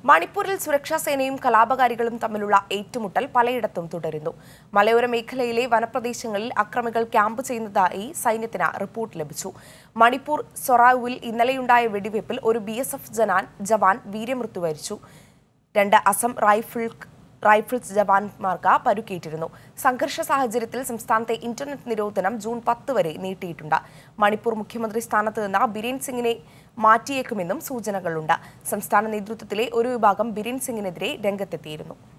മണിപ്പൂരിൽ സുരക്ഷാ സേനയും കലാപകാരികളും തമ്മിലുള്ള ഏറ്റുമുട്ടൽ പലയിടത്തും തുടരുന്നു മലയോര മേഖലയിലെ വനപ്രദേശങ്ങളിൽ അക്രമികൾ ക്യാമ്പ് ചെയ്യുന്നതായി സൈന്യത്തിന് റിപ്പോർട്ട് ലഭിച്ചു മണിപ്പൂർ സൊറാവുവിൽ ഇന്നലെയുണ്ടായ വെടിവയ്പിൽ ഒരു ബി എസ് എഫ് ജനാൻ ജവാൻ വീര്യമൃത്യു വരിച്ചു രണ്ട് അസം റൈഫിൾ റൈഫിൾസ് ജവാന്മാർക്ക് പരുക്കേറ്റിരുന്നു സംഘർഷ സാഹചര്യത്തിൽ സംസ്ഥാനത്തെ ഇന്റർനെറ്റ് നിരോധനം ജൂൺ പത്ത് വരെ നീട്ടിയിട്ടുണ്ട് മണിപ്പൂർ മുഖ്യമന്ത്രി സ്ഥാനത്ത് നിന്ന് ബിരേൻ സിംഗിനെ മാറ്റിയേക്കുമെന്നും സൂചനകളുണ്ട് സംസ്ഥാന നേതൃത്വത്തിലെ ഒരു വിഭാഗം ബിരേൻ സിംഗിനെതിരെ രംഗത്തെത്തിയിരുന്നു